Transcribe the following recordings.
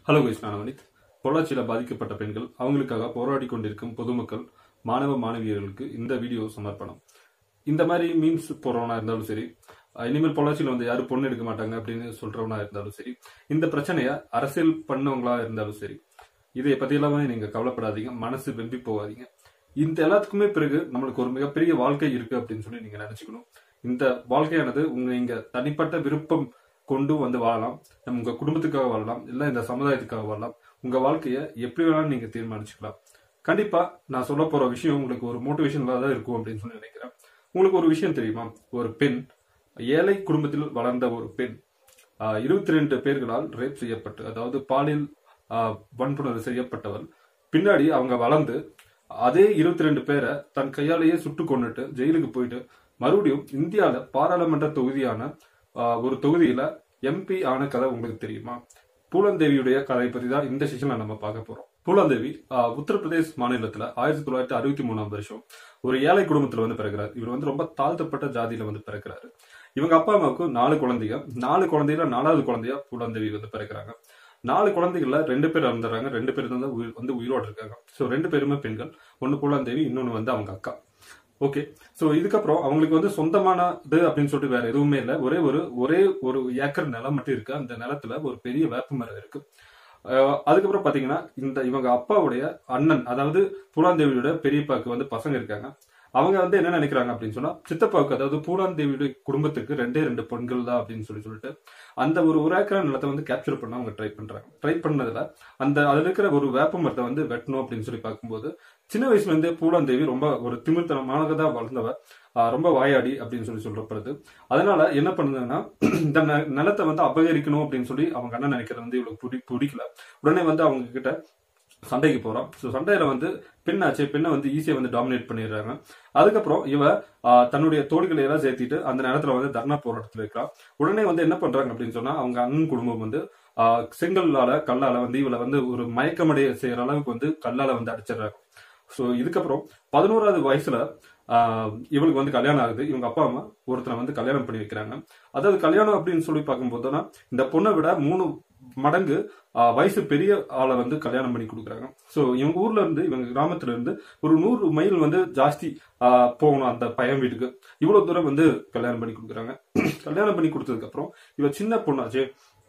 hello guys நான் அனித் பொள்ளாச்சியில் பாதிக்கப்பட்ட பெண்கள் அவங்களுக்காக போராடி கொண்டிருக்கும் பொதுமக்கள் மாணவ மாணவியர்களுக்கு இந்த வீடியோ சமர்ப்பணம் இந்த மாதிரி மீன்ஸ் போறவனா இருந்தாலும் சரி அஹ் இனிமேல் பொள்ளாச்சியில் வந்து யாரும் பொண்ணு எடுக்க மாட்டாங்க அப்படின்னு சொல்றவனா இருந்தாலும் சரி இந்த பிரச்சனைய அரசியல் பண்ணவங்களா இருந்தாலும் சரி இதை பத்தியெல்லாம் நீங்க கவலைப்படாதீங்க மனசு வெம்பி போகாதீங்க இந்த எல்லாத்துக்குமே பிறகு நம்மளுக்கு ஒரு மிகப்பெரிய வாழ்க்கை இருக்கு அப்படின்னு சொல்லி நீங்க நினைச்சுக்கணும் இந்த வாழ்க்கையானது உங்க இங்க தனிப்பட்ட விருப்பம் கொண்டு வந்து வாழலாம் நம்ம உங்க குடும்பத்துக்காக வாழலாம் இல்ல இந்த சமுதாயத்துக்காக வாழலாம் உங்க வாழ்க்கைய எப்படி வேணாலும் நீங்க தீர்மானிச்சுக்கலாம் கண்டிப்பா நான் சொல்ல போற விஷயம் உங்களுக்கு ஒரு மோட்டிவேஷனலா தான் இருக்கும் அப்படின்னு சொல்லி நினைக்கிறேன் உங்களுக்கு ஒரு விஷயம் தெரியுமா ஒரு பெண் ஏழை குடும்பத்தில் வளர்ந்த ஒரு பெண் இருபத்தி ரெண்டு பேர்களால் ரேப் செய்யப்பட்டு அதாவது பாலியல் ஆஹ், வன்புணர்வு செய்யப்பட்டவள் பின்னாடி அவங்க வளர்ந்து அதே இருபத்தி ரெண்டு பேரை தன் கையாலேயே சுட்டு கொண்டுட்டு ஜெயிலுக்கு போயிட்டு மறுபடியும் இந்தியால பாராளுமன்ற தொகுதியான ஆஹ், ஒரு தொகுதியில எம்பி ஆன கதை உங்களுக்கு தெரியுமா பூலந்தேவியுடைய கதை பத்தி தான் இந்த செஷன்ல நம்ம பார்க்க போறோம் பூலாந்தேவி ஆஹ், உத்தரப்பிரதேஷ் மாநிலத்துல ஆயிரத்தி தொள்ளாயிரத்தி அறுபத்தி மூணாம் வருஷம் ஒரு ஏழை குடும்பத்துல வந்து பிறக்கிறார் இவர் வந்து ரொம்ப தாழ்த்தப்பட்ட ஜாதியில வந்து பிறக்கிறாரு இவங்க அப்பா அம்மாவுக்கு நாலு குழந்தைங்க நாலு குழந்தையில நாலாவது குழந்தையா பூலாந்தேவி வந்து பிறக்கிறாங்க நாலு குழந்தைகள்ல ரெண்டு பேர் இறந்துடுறாங்க ரெண்டு பேர் தான் உயிர் வந்து உயிரோடு இருக்காங்க ஸோ ரெண்டு பேருமே பெண்கள் ஒன்னு பூலாந்தேவி இன்னொன்னு வந்து அவங்க அக்கா ஓகே சோ இதுக்கப்புறம் அவங்களுக்கு வந்து சொந்தமானது அப்படின்னு சொல்லிட்டு வேற எதுவுமே இல்லை ஒரே ஒரு ஒரே ஒரு ஏக்கர் நிலம் மட்டும் இருக்கு அந்த நிலத்துல ஒரு பெரிய வேப்ப மரம் இருக்கு அஹ் அதுக்கப்புறம் பாத்தீங்கன்னா இந்த இவங்க அப்பாவுடைய அண்ணன் அதாவது பூலாந்தேவியோட பெரியப்பாக்கு வந்து பசங்க இருக்காங்க அவங்க வந்து என்ன நினைக்கிறாங்க அப்படின்னு சொன்னா சித்தப்பாவுக்கு அதாவது பூலாந்தேவியுடைய குடும்பத்துக்கு ரெண்டே ரெண்டு பெண்கள் தான் அப்படின்னு சொல்லி சொல்லிட்டு அந்த ஒரு ஒரு ஏக்கர் நிலத்தை வந்து கேப்சர் பண்ண அவங்க ட்ரை பண்றாங்க ட்ரை பண்ணதுல அந்த அதுல இருக்கிற ஒரு வேப்ப மரத்தை வந்து வெட்டணும் அப்படின்னு சொல்லி பார்க்கும்போது சின்ன வயசுல இருந்தே பூலாந்தேவி ரொம்ப ஒரு திமிர்த்தனமானதா வளர்ந்தவ ஆஹ் ரொம்ப வாயாடி அப்படின்னு சொல்லி சொல்லப்படுது அதனால என்ன பண்ணுதுன்னா இந்த ந- நிலத்தை வந்து அபகரிக்கணும் அப்படின்னு சொல்லி அவங்க அண்ணன் நினைக்கிறது வந்து இவளுக்கு பிடி பிடிக்கல உடனே வந்து அவங்க கிட்ட சண்டைக்கு போறான் ஸோ சண்டையில வந்து பெண்ணாச்சு பெண்ணை வந்து ஈஸியா வந்து டாமினேட் பண்ணிடுறாங்க அதுக்கப்புறம் இவ ஆஹ், தன்னுடைய தோழிகளை எல்லாம் சேர்த்திட்டு அந்த நேரத்துல வந்து தர்ணா போராட்டத்தில் இருக்கா உடனே வந்து என்ன பண்றாங்க அப்படின்னு சொன்னா அவங்க அண்ணன் குடும்பம் வந்து ஆஹ், செங்கல்லால கல்லால வந்து இவளை வந்து ஒரு மயக்கமடைய செய்யற அளவுக்கு வந்து கல்லால வந்து அடிச்சிடுறாங்க ஸோ இதுக்கப்புறம் பதினோராவது வயசுல ஆஹ், இவளுக்கு வந்து கல்யாணம் ஆகுது இவங்க அப்பா அம்மா ஒருத்தனை வந்து கல்யாணம் பண்ணி வைக்கிறாங்க அதாவது கல்யாணம் அப்படின்னு சொல்லி பார்க்கும்போதுனா இந்த பொண்ணை விட மூணு மடங்கு ஆஹ், வயசு பெரிய ஆளை வந்து கல்யாணம் பண்ணி கொடுக்குறாங்க ஸோ இவங்க ஊர்ல இருந்து இவங்க கிராமத்துல இருந்து ஒரு நூறு மைல் வந்து ஜாஸ்தி ஆஹ், போகணும் அந்த பையன் வீட்டுக்கு இவ்வளவு தூரம் வந்து கல்யாணம் பண்ணி கொடுக்குறாங்க கல்யாணம் பண்ணி கொடுத்ததுக்கு அப்புறம் இவ சின்ன பொண்ணாச்சு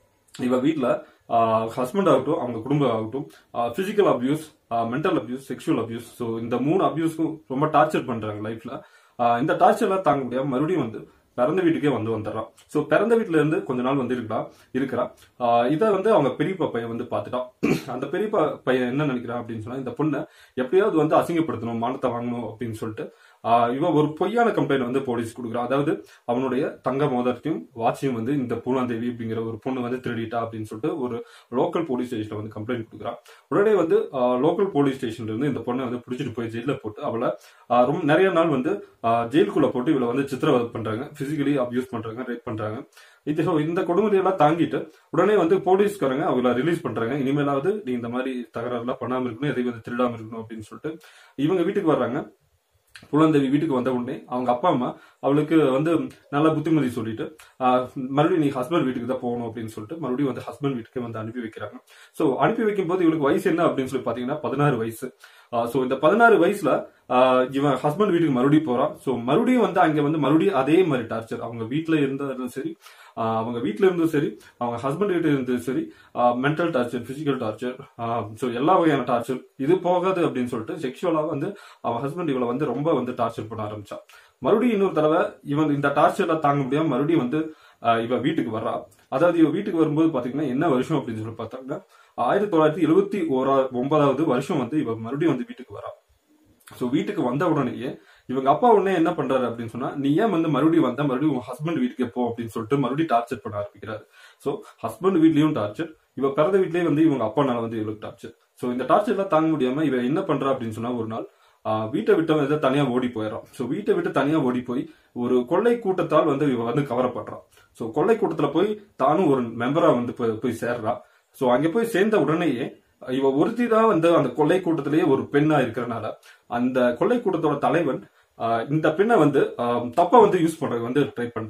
இவ வீட்ல ஹஸ்பண்ட் ஆகட்டும் அவங்க குடும்பம் ஆகட்டும் physical abuse mental abuse sexual abuse so இந்த மூணு அபியூஸ்க்கும் ரொம்ப டார்ச்சர் பண்றாங்க லைஃப்ல இந்த டார்ச்சர்லாம் தாங்க முடியாம மறுபடியும் வந்து பிறந்த வீட்டுக்கே வந்து வந்துடுறான் ஸோ பிறந்த வீட்டுல இருந்து கொஞ்ச நாள் வந்து இருக்கா இருக்கிறா இதை வந்து அவங்க பெரியப்பா பையன் வந்து பார்த்துட்டான் அந்த பெரியப்பா பையன் என்ன நினைக்கிறான் அப்படின்னு சொன்னா இந்த பொண்ணை எப்படியாவது வந்து அசிங்கப்படுத்தணும் மானத்தை வாங்கணும் அப்படின்னு சொல்லிட்டு ஆஹ் இவன் ஒரு பொய்யான கம்ப்ளைண்ட் வந்து போலீஸ் கொடுக்குறான் அதாவது அவனுடைய தங்க மோதிரத்தையும் வாட்சையும் வந்து இந்த பூலாந்தேவி அப்படிங்கிற ஒரு பொண்ணு வந்து திருடிட்டா அப்படின்னு சொல்லிட்டு ஒரு லோக்கல் போலீஸ் ஸ்டேஷன்ல வந்து கம்ப்ளைண்ட் கொடுக்குறான் உடனே வந்து லோக்கல் போலீஸ் ஸ்டேஷன்ல இருந்து இந்த பொண்ணை வந்து பிடிச்சிட்டு போய் ஜெயில போட்டு அவளை ஆஹ் ரொம்ப நிறைய நாள் வந்து ஆஹ் ஜெயிலுக்குள்ள போட்டு இவளை வந்து சித்திரவதை பண்றாங்க பிசிக்கலி அபியூஸ் பண்றாங்க ரேப் பண்றாங்க இது so இந்த கொடுமையை எல்லாம் தாங்கிட்டு உடனே வந்து போலீஸ்காரங்க அவளை ரிலீஸ் பண்றாங்க இனிமேலாவது நீ இந்த மாதிரி தகராறு எல்லாம் பண்ணாம இருக்கணும் எதையும் வந்து திருடாம இருக்கணும் அப்படின்னு சொல்லிட்டு இவங்க வீட்டுக்கு வர்றாங்க புலந்தேவி வீட்டுக்கு வந்த உடனே அவங்க அப்பா அம்மா அவளுக்கு வந்து நல்ல புத்திமதி சொல்லிட்டு ஆஹ், மறுபடியும் நீ ஹஸ்பண்ட் வீட்டுக்கு தான் போகணும் அப்படின்னு சொல்லிட்டு மறுபடியும் வந்து ஹஸ்பண்ட் வீட்டுக்கு வந்து அனுப்பி வைக்கிறாங்க சோ அனுப்பி வைக்கும் போது இவளுக்கு வயசு என்ன அப்படின்னு சொல்லி பாத்தீங்கன்னா பதினாறு வயசு சோ இந்த பதினாறு வயசுல ஆஹ், இவன் ஹஸ்பண்ட் வீட்டுக்கு மறுபடியும் போறான் சோ மறுபடியும் வந்து அங்க வந்து மறுபடியும் அதே மாதிரி டார்ச்சர் அவங்க வீட்டுல இருந்தாலும் சரி ஆஹ், அவங்க வீட்டுல இருந்தும் சரி அவங்க ஹஸ்பண்ட் வீட்டுல இருந்தும் சரி mental torture physical torture so எல்லா வகையான டார்ச்சர் இது போகாது அப்படின்னு சொல்லிட்டு செக்ஷுவலா வந்து அவன் ஹஸ்பண்ட் இவளை வந்து ரொம்ப வந்து டார்ச்சர் பண்ண ஆரம்பிச்சா மறுபடியும் இன்னொரு தடவை இவன் இந்த டார்ச்சர்ல தாங்க முடியாம மறுபடியும் வந்து ஆஹ், இவ வீட்டுக்கு வர்றா அதாவது இவ வீட்டுக்கு வரும்போது பாத்தீங்கன்னா என்ன வருஷம் அப்படின்னு சொல்லி பார்த்தாங்க ஆயிரத்தி தொள்ளாயிரத்தி எழுபத்தி ஓரா ஒன்பதாவது வருஷம் வந்து இவ மறுபடியும் வந்து வீட்டுக்கு வரா சோ வீட்டுக்கு வந்த உடனேயே இவங்க அப்பா உடனே என்ன பண்றாரு அப்படின்னு சொன்னா நீ ஏன் வந்து மறுபடியும் வந்த மறுபடியும் உன் ஹஸ்பண்ட் வீட்டுக்கு போ அப்படின்னு சொல்லிட்டு மறுபடியும் டார்ச்சர் பண்ண ஆரம்பிக்கிறாரு சோ ஹஸ்பண்ட் வீட்லயும் டார்ச்சர் இவ பிறந்த வீட்லயே வந்து இவங்க அப்பானால வந்து இவளுக்கு டார்ச்சர் சோ இந்த டார்ச்சர் எல்லாம் தாங்க முடியாம இவ என்ன பண்றா அப்படின்னு சொன்னா ஒரு நாள் ஆஹ், வீட்டை விட்டு வந்து தனியா ஓடி போயிடறான் சோ வீட்டை விட்டு தனியா ஓடி போய் ஒரு கொள்ளை கூட்டத்தால் வந்து இவ வந்து கவரப்படுறான் சோ கொள்ளை கூட்டத்துல போய் தானும் ஒரு மெம்பரா வந்து போய் போய் சேர்றா சோ அங்க போய் சேர்ந்த உடனேயே இவ ஒருத்தி தான் வந்து அந்த கொள்ளை கூட்டத்திலேயே ஒரு பெண்ணா இருக்கிறனால அந்த கொள்ளை கூட்டத்தோட தலைவன் ஆஹ் இந்த பெண்ணை வந்து ஆஹ் தப்பா வந்து யூஸ் பண்றது வந்து ட்ரை பண்றா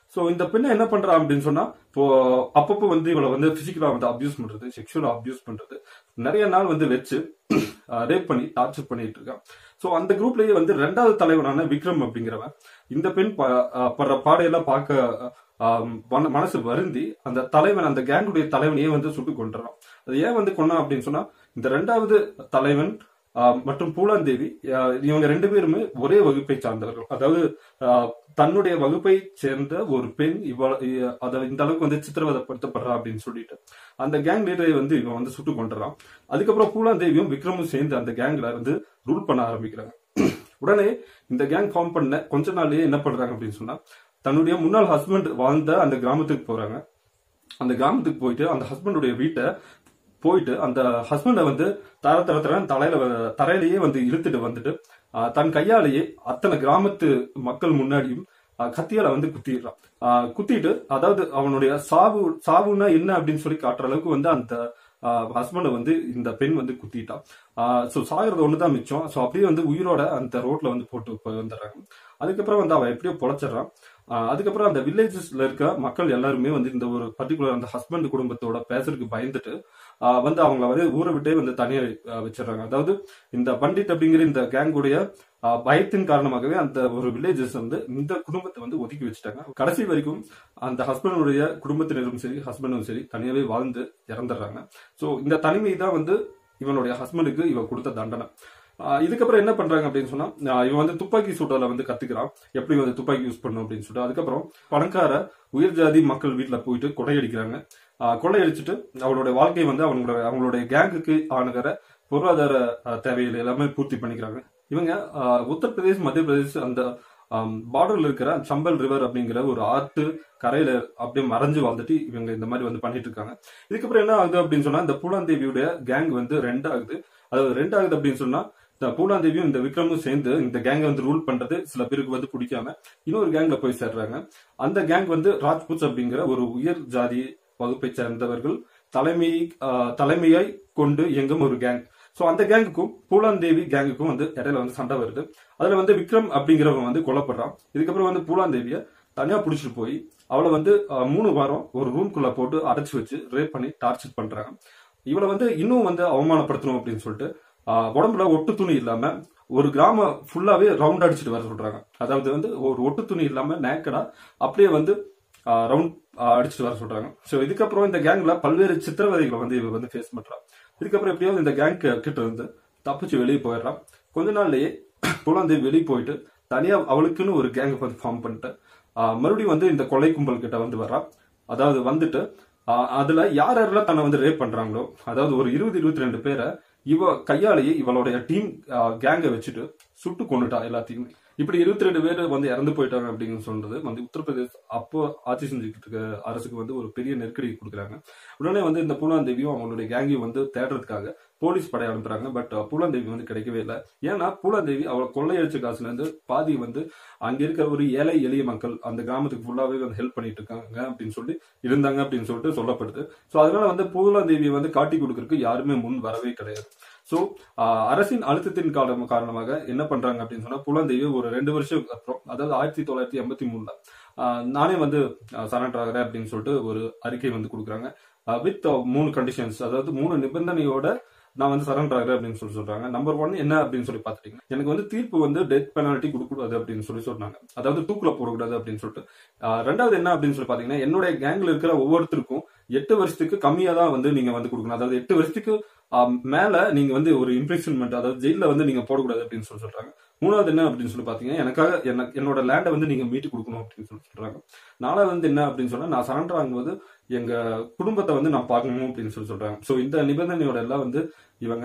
சோ இந்த பெண்ணை என்ன பண்றா அப்படின்னு சொன்னா இப்போ அப்பப்போ வந்து இவளை வந்து பிசிக்கலா வந்து அபியூஸ் பண்றது செக்ஷுவலா அபியூஸ் பண்றது நிறைய நாள் வந்து வச்சு ரேப் பண்ணி டார்ச்சர் பண்ணிட்டு இருக்கான் சோ அந்த குரூப்லயே வந்து ரெண்டாவது தலைவனான விக்ரம் அப்படிங்கிறவன் இந்த பெண் ப- அஹ் படுற பாடையெல்லாம் பார்க்க ஆஹ் மன- மனசு வருந்தி அந்த தலைவன் அந்த கேங்குடைய தலைவனையே வந்து சுட்டு கொண்டுறான் அது ஏன் வந்து கொன்னான் அப்படின்னு சொன்னா இந்த ரெண்டாவது தலைவன் ஆஹ் மற்றும் பூலாந்தேவி ஆஹ் இவங்க ரெண்டு பேருமே ஒரே வகுப்பை சார்ந்தவர்கள் அதாவது ஆஹ் தன்னுடைய வகுப்பை சேர்ந்த ஒரு பெண் இவ்வளவு அத இந்த அளவுக்கு வந்து சித்திரவதைப்படுத்தப்படுறா அப்படின்னு சொல்லிட்டு அந்த கேங் லீடரை வந்து இவன் வந்து சுட்டு கொண்டுறான் அதுக்கப்புறம் பூலாந்தேவியும் விக்ரமும் சேர்ந்து அந்த கேங்ல இருந்து ரூல் பண்ண ஆரம்பிக்கிறாங்க உடனே இந்த கேங் ஃபார்ம் பண்ண கொஞ்ச நாள்லயே என்ன பண்றாங்க அப்படின்னு சொன்னா தன்னுடைய முன்னாள் ஹஸ்பண்ட் வாழ்ந்த அந்த கிராமத்துக்கு போறாங்க அந்த கிராமத்துக்கு போயிட்டு அந்த ஹஸ்பண்டுடைய வீட்டை போயிட்டு அந்த ஹஸ்பண்டை வந்து தர தர தர தலையில வ- தரையிலேயே வந்து இழுத்துட்டு வந்துட்டு ஆஹ், தன் கையாலேயே அத்தனை கிராமத்து மக்கள் முன்னாடியும் ஆஹ், கத்தியால வந்து குத்திடுறான் ஆஹ், குத்திட்டு அதாவது அவனுடைய சாவு சாவுன்னா என்ன அப்படின்னு சொல்லி காட்டுற அளவுக்கு வந்து அந்த ஹஸ்பண்டை வந்து இந்த பெண் வந்து குத்திட்டான் ஸோ சாகிறது ஒண்ணுதான் மிச்சம் ஸோ அப்படியே வந்து உயிரோட அந்த ரோட்ல வந்து போட்டு போய் வந்துடுறாங்க அதுக்கப்புறம் வந்து அவன் எப்படியோ பொழைச்சிடறான் ஆஹ் அதுக்கப்புறம் அந்த வில்லேஜஸ்ல இருக்க மக்கள் எல்லாருமே வந்து இந்த ஒரு பர்டிகுலர் அந்த ஹஸ்பண்ட் குடும்பத்தோட பேசுறதுக்கு பயந்துட்டு ஆஹ் வந்து அவங்கள வந்து ஊரை விட்டே வந்து தனியா ஆஹ் வச்சிடுறாங்க அதாவது இந்த பண்டிட் அப்படிங்கிற இந்த கேங்குடைய ஆஹ் பயத்தின் காரணமாகவே அந்த ஒரு வில்லேஜஸ் வந்து இந்த குடும்பத்தை வந்து ஒதுக்கி வச்சுட்டாங்க கடைசி வரைக்கும் அந்த ஹஸ்பண்டுடைய குடும்பத்தினரும் சரி ஹஸ்பண்டும் சரி தனியாவே வாழ்ந்து இறந்துடுறாங்க சோ இந்த தனிமை தான் வந்து இவனுடைய ஹஸ்பண்டுக்கு இவன் கொடுத்த தண்டனை ஆஹ் இதுக்கப்புறம் என்ன பண்றாங்க அப்படின்னு சொன்னா ஆஹ் இவன் வந்து துப்பாக்கி சூட்டல வந்து கத்துக்கிறான் எப்படி வந்து துப்பாக்கி யூஸ் பண்ணும் அப்படின்னு சொல்லிட்டு அதுக்கப்புறம் பணக்கார உயர் ஜாதி மக்கள் வீட்டுல போயிட்டு கொள்ளையடிக்கிறாங்க ஆஹ் கொள்ளையடிச்சிட்டு அவளுடைய வாழ்க்கை வந்து அவங்களோட அவங்களுடைய கேங்குக்கு ஆணுகிற பொருளாதார ஆஹ் தேவைகளை எல்லாமே பூர்த்தி பண்ணிக்கிறாங்க இவங்க ஆஹ் உத்தரப்பிரதேஷ் மத்திய பிரதேஷ் அந்த பார்டர்ல இருக்கிற சம்பல் ரிவர் அப்படிங்கிற ஒரு ஆத்து கரையில அப்படியே மறைஞ்சு வாழ்ந்துட்டு இவங்க இந்த மாதிரி வந்து பண்ணிட்டு இருக்காங்க இதுக்கப்புறம் என்ன ஆகுது அப்படின்னு சொன்னா இந்த பூலாந்தேவியுடைய கேங் வந்து ரெண்டு ஆகுது அதாவது ரெண்டு ஆகுது அப்படின்னு சொன்னா இந்த பூலாந்தேவியும் இந்த விக்ரமும் சேர்ந்து இந்த கேங்கை வந்து ரூல் பண்றது சில பேருக்கு வந்து பிடிக்காம இன்னொரு கேங்ல போய் சேர்றாங்க அந்த கேங் வந்து ராஜ்புட்ஸ் அப்படிங்கிற ஒரு உயர் ஜாதி வகுப்பை சேர்ந்தவர்கள் தலைமை ஆஹ், தலைமையை கொண்டு இயங்கும் ஒரு கேங் சோ அந்த கேங்குக்கும் பூலாந்தேவி கேங்குக்கும் வந்து இடையில வந்து சண்டை வருது அதுல வந்து விக்ரம் அப்படிங்கிறவன் வந்து கொல்லப்படுறான் இதுக்கப்புறம் வந்து பூலாந்தேவிய தனியா புடிச்சிட்டு போய் அவளை வந்து ஆஹ், மூணு வாரம் ஒரு ரூம்குள்ள போட்டு அடைச்சு வச்சு ரேப் பண்ணி டார்ச்சர் பண்றாங்க இவளை வந்து இன்னும் வந்து அவமானப்படுத்தணும் அப்படின்னு சொல்லிட்டு ஆஹ், உடம்புல ஒட்டு துணி இல்லாம ஒரு கிராமம் ஃபுல்லாவே ரவுண்ட் அடிச்சுட்டு வர சொல்றாங்க அதாவது வந்து ஒரு ஒட்டு துணி இல்லாம நேக்கடா அப்படியே வந்து ரவுண்ட் அடிச்சுட்டு வர சொல்றாங்க சோ இதுக்கப்புறம் இந்த கேங்ல பல்வேறு சித்திரவதைகளை வந்து இவ வந்து ஃபேஸ் பண்றான் இதுக்கப்புறம் எப்படியாவது இந்த கேங் கிட்ட இருந்து தப்பிச்சு வெளியே போயிடுறான் கொஞ்ச நாள்லயே குழந்தை வெளியே போயிட்டு தனியா அவளுக்குன்னு ஒரு கேங் வந்து ஃபார்ம் பண்ணிட்டு ஆஹ், மறுபடியும் வந்து இந்த கொலை கும்பல் கிட்ட வந்து வர்றா அதாவது வந்துட்டு ஆஹ், அதுல யார் யாரெல்லாம் தன்னை வந்து ரேப் பண்றாங்களோ அதாவது ஒரு இருபது இருபத்தி ரெண்டு பேரை இவ கையாலேயே இவளுடைய டீம் கேங்கை வச்சுட்டு சுட்டு கொண்டுட்டா எல்லாத்தையுமே இப்படி இருபத்தி ரெண்டு பேர் வந்து இறந்து போயிட்டாங்க அப்படின்னு சொல்றது வந்து உத்தரப்பிரதேஷ் அப்போ ஆட்சி செஞ்சுக்கிட்டு இருக்க அரசுக்கு வந்து ஒரு பெரிய நெருக்கடி கொடுக்குறாங்க உடனே வந்து இந்த பூலாந்தேவியும் அவங்களுடைய கேங்கையும் வந்து தேடுறதுக்காக போலீஸ் படை அனுப்புறாங்க பட் பூலாந்தேவி வந்து கிடைக்கவே இல்லை ஏன்னா பூலாந்தேவி அவளை கொள்ளையடிச்ச காசுல இருந்து பாதி வந்து அங்க இருக்கிற ஒரு ஏழை எளிய மக்கள் அந்த கிராமத்துக்கு ஃபுல்லாவே வந்து ஹெல்ப் பண்ணிட்டு இருக்காங்க அப்படின்னு சொல்லி இருந்தாங்க அப்படின்னு சொல்லிட்டு சொல்லப்படுது சோ அதனால வந்து பூலாந்தேவியை வந்து காட்டி கொடுக்கறதுக்கு யாருமே முன் வரவே கிடையாது சோ அரசின் அழுத்தத்தின் காரணம் காரணமாக என்ன பண்றாங்க அப்படின்னு சொன்னா புலந்தேவி ஒரு ரெண்டு வருஷம் அப்புறம் அதாவது ஆயிரத்தி தொள்ளாயிரத்தி எண்பத்தி மூணுல ஆஹ் நானே வந்து சரண்டர் ஆகிறேன் அப்படின்னு சொல்லிட்டு ஒரு அறிக்கை வந்து கொடுக்குறாங்க வித் மூணு கண்டிஷன்ஸ் அதாவது மூணு நிபந்தனையோட நான் வந்து சரண்டர் ஆகிறேன் அப்படின்னு சொல்லி சொல்றாங்க நம்பர் ஒன் என்ன அப்படின்னு சொல்லி பாத்துட்டீங்க எனக்கு வந்து தீர்ப்பு வந்து டெத் பெனால்ட்டி கொடுக்கக்கூடாது அப்படின்னு சொல்லி சொன்னாங்க அதாவது தூக்குல போடக்கூடாது அப்படின்னு சொல்லிட்டு ஆஹ் ரெண்டாவது என்ன அப்படின்னு சொல்லி பாத்தீங்கன்னா என்னுடைய கேங்ல இருக்கிற ஒவ்வொருத்தருக்கும் எட்டு வருஷத்துக்கு கம்மியா தான் வந்து நீங்க வந்து கொடுக்கணும் அதாவது எட்டு வருஷத்துக்கு ஆஹ் மேல நீங்க வந்து ஒரு இம்ப்ரிசன்மெண்ட் அதாவது ஜெயில வந்து நீங்க போடக்கூடாது அப்படின்னு சொல்லி சொல்றாங்க மூணாவது என்ன அப்படின்னு சொல்லி பாத்தீங்கன்னா எனக்காக எனக்கு என்னோட லேண்டை வந்து நீங்க மீட்டு கொடுக்கணும் அப்படின்னு சொல்லி சொல்றாங்க நாலாவது வந்து என்ன அப்படின்னு சொன்னா நான் சரண்டர் ஆகும்போது எங்க குடும்பத்தை வந்து நான் பார்க்கணும் அப்படின்னு சொல்லி சொல்றாங்க சோ இந்த நிபந்தனையோட எல்லாம் வந்து இவங்க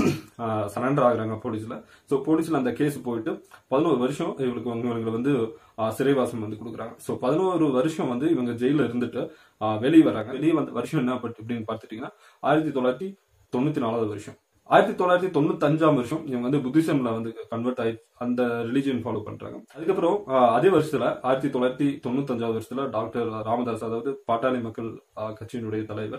சரண்டர் ஆகுறாங்க போலீஸ்ல சோ போலீஸ்ல அந்த கேஸ் போயிட்டு பதினோரு வருஷம் இவங்களுக்கு வந்து இவங்களை வந்து ஆஹ் சிறைவாசம் வந்து கொடுக்குறாங்க சோ பதினோரு வருஷம் வந்து இவங்க ஜெயில இருந்துட்டு ஆஹ் வெளியே வராங்க வெளியே வந்த வருஷம் என்ன பட்டு அப்படின்னு பார்த்துட்டீங்கன்னா ஆயிரத்தி தொள்ளாயிரத்தி தொண்ணூத்தி நாலாவது வருஷம் ஆயிரத்தி தொள்ளாயிரத்தி தொண்ணூத்தி அஞ்சாம் வருஷம் இவங்க வந்து புத்திசம்ல வந்து கன்வெர்ட் ஆகி அந்த ரிலிஜியன் ஃபாலோ பண்றாங்க அதுக்கப்புறம் ஆஹ், அதே வருஷத்துல ஆயிரத்தி தொள்ளாயிரத்தி தொண்ணூத்தி அஞ்சாவது வருஷத்துல டாக்டர் ராமதாஸ் அதாவது பாட்டாளி மக்கள் ஆஹ், கட்சியினுடைய தலைவர்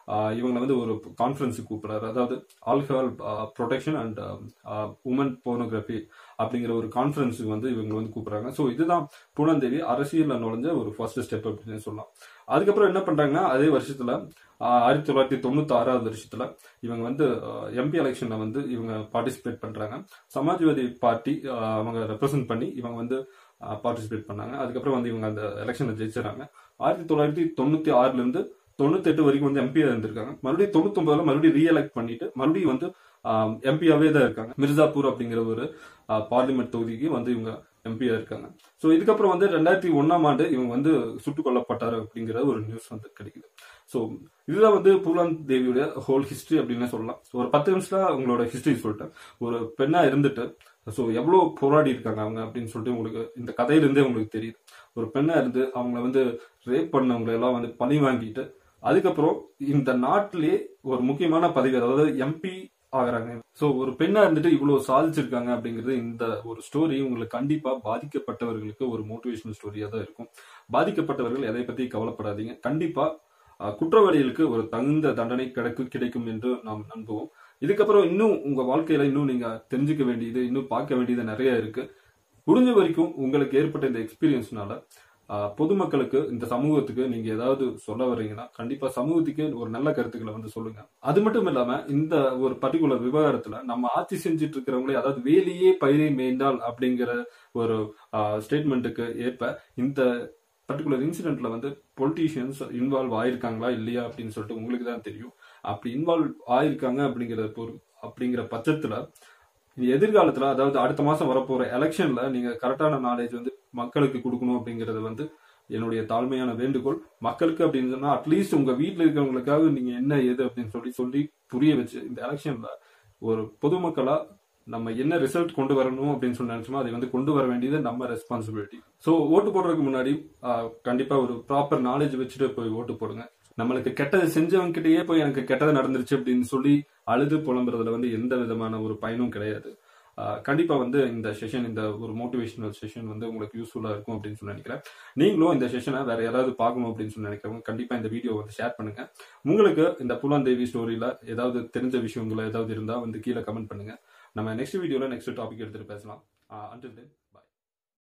இவங்களை வந்து ஒரு கான்ஃபரன்ஸுக்கு கூப்பிடுறாரு அதாவது alcohol protection and woman pornography அப்படிங்கிற ஒரு கான்ஃபரன்ஸுக்கு வந்து இவங்க வந்து கூப்பிடுறாங்க ஸோ இதுதான் பூனந்தேவி அரசியல்ல நுழைஞ்ச ஒரு ஃபர்ஸ்ட் ஸ்டெப் அப்படின்னு சொல்லலாம் அதுக்கப்புறம் என்ன பண்றாங்கன்னா அதே வருஷத்துல ஆஹ், ஆயிரத்தி தொள்ளாயிரத்தி தொண்ணூத்தி ஆறாவது வருஷத்துல இவங்க வந்து எம்பி எலெக்ஷன்ல வந்து இவங்க பார்ட்டிசிபேட் பண்றாங்க சமாஜ்வாதி பார்ட்டி ஆஹ், அவங்க ரெப்ரசென்ட் பண்ணி இவங்க வந்து பார்ட்டிசிபேட் பண்ணாங்க அதுக்கப்புறம் வந்து இவங்க அந்த எலெக்ஷன்ல ஜெயிச்சிடறாங்க ஆயிரத்தி தொள்ளாயிரத்தி தொண்ணூத்தி ஆறுல இருந்து தொண்ணூத்தி எட்டு வரைக்கும் வந்து எம்பியா இருந்திருக்காங்க மறுபடியும் தொண்ணூத்தி ஒன்பதுல மறுபடியும் ரீஎலெக்ட் பண்ணிட்டு மறுபடியும் வந்து எம்பியாவே தான் இருக்காங்க மிர்சாப்பூர் அப்படிங்கிற ஒரு பார்லிமெண்ட் தொகுதிக்கு வந்து இவங்க எம்பியா இருக்காங்க ஸோ இதுக்கப்புறம் வந்து ரெண்டாயிரத்தி ஒன்னாம் ஆண்டு இவங்க வந்து சுட்டுக் கொல்லப்பட்டாரு அப்படிங்கிற ஒரு நியூஸ் வந்து கிடைக்குது ஸோ இதுதான் வந்து பூலான் தேவியோட ஹோல் ஹிஸ்டரி அப்படின்னு சொல்லலாம் ஒரு பத்து நிமிஷத்துல உங்களோட ஹிஸ்டரி சொல்லிட்டேன் ஒரு பெண்ணா இருந்துட்டு ஸோ எவ்வளோ போராடி இருக்காங்க அவங்க அப்படின்னு சொல்லிட்டு உங்களுக்கு இந்த கதையிலிருந்தே உங்களுக்கு தெரியுது ஒரு பெண்ணா இருந்து அவங்கள வந்து ரேப் பண்ணவங்களை எல்லாம் வந்து பழி வாங்கிட்டு அதுக்கப்புறம் இந்த நாட்டிலேயே ஒரு முக்கியமான பதவி அதாவது எம்பி ஆகுறாங்க சோ ஒரு பெண்ணா இருந்துட்டு இவ்வளவு சாதிச்சிருக்காங்க அப்படிங்கிறது இந்த ஒரு ஸ்டோரி உங்களுக்கு கண்டிப்பா பாதிக்கப்பட்டவர்களுக்கு ஒரு மோட்டிவேஷனல் ஸ்டோரியா தான் இருக்கும் பாதிக்கப்பட்டவர்கள் எதை பத்தி கவலைப்படாதீங்க கண்டிப்பா அஹ், குற்றவாளிகளுக்கு ஒரு தகுந்த தண்டனை கிடைக்கும் கிடைக்கும் என்று நாம் நம்புவோம் இதுக்கப்புறம் இன்னும் உங்க வாழ்க்கையில இன்னும் நீங்க தெரிஞ்சுக்க வேண்டியது இன்னும் பார்க்க வேண்டியது நிறைய இருக்கு முடிஞ்ச வரைக்கும் உங்களுக்கு ஏற்பட்ட இந்த எக்ஸ்பீரியன்ஸ்னால ஆஹ், பொதுமக்களுக்கு இந்த சமூகத்துக்கு நீங்க ஏதாவது சொல்ல வர்றீங்கன்னா கண்டிப்பா சமூகத்துக்கு ஒரு நல்ல கருத்துக்களை வந்து சொல்லுங்க அது மட்டும் இல்லாம இந்த ஒரு பர்டிகுலர் விவகாரத்துல நம்ம ஆட்சி செஞ்சுட்டு இருக்கிறவங்களே அதாவது வேலையே பயிரை மேய்ந்தால் அப்படிங்கிற ஒரு ஸ்டேட்மெண்ட்டுக்கு ஏற்ப இந்த பர்டிகுலர் இன்சிடென்ட்ல வந்து பொலிட்டீஷியன்ஸ் இன்வால்வ் ஆயிருக்காங்களா இல்லையா அப்படின்னு சொல்லிட்டு உங்களுக்கு தான் தெரியும் அப்படி இன்வால்வ் ஆயிருக்காங்க அப்படிங்கிற பொரு அப்படிங்கிற பட்சத்துல இனி எதிர்காலத்துல அதாவது அடுத்த மாசம் வரப்போற எலெக்ஷன்ல நீங்க கரெக்டான நாலேஜ் வந்து மக்களுக்கு கொடுக்கணும் அப்படிங்கறது வந்து என்னுடைய தாழ்மையான வேண்டுகோள் மக்களுக்கு அப்படின்னு சொன்னா அட்லீஸ்ட் உங்க வீட்ல இருக்கிறவங்களுக்காக நீங்க என்ன ஏது அப்படின்னு சொல்லி சொல்லி புரிய வச்சு இந்த எலெக்ஷன்ல ஒரு பொதுமக்களா நம்ம என்ன ரிசல்ட் கொண்டு வரணும் அப்படின்னு சொல்லி நினைச்சோமோ அதை வந்து கொண்டு வர வேண்டியது நம்ம ரெஸ்பான்சிபிலிட்டி ஸோ ஓட்டு போடுறதுக்கு முன்னாடி ஆஹ், கண்டிப்பா ஒரு ப்ராப்பர் நாலேஜ் வச்சுட்டு போய் ஓட்டு போடுங்க நம்மளுக்கு கெட்டது செஞ்சவங்க கிட்டயே போய் எனக்கு கெட்டது நடந்துருச்சு அப்படின்னு சொல்லி அழுது புலம்புறதுல வந்து எந்த விதமான ஒரு பயனும் கிடையாது ஆஹ், கண்டிப்பா வந்து இந்த செஷன் இந்த ஒரு மோட்டிவேஷனல் செஷன் வந்து உங்களுக்கு யூஸ்ஃபுல்லா இருக்கும் அப்படின்னு சொல்லி நினைக்கிறேன் நீங்களும் இந்த செஷனை வேற யாராவது பார்க்கணும் அப்படின்னு சொல்லி நினைக்கிறவங்க கண்டிப்பா இந்த வீடியோ வந்து ஷேர் பண்ணுங்க உங்களுக்கு இந்த புலான் தேவி ஸ்டோரியில ஏதாவது தெரிஞ்ச விஷயங்கள் ஏதாவது இருந்தா வந்து கீழே கமெண்ட் பண்ணுங்க நம்ம நெக்ஸ்ட் வீடியோல நெக்ஸ்ட் டாபிக் எடுத்துட்டு பேசலாம் அன்டில் தென்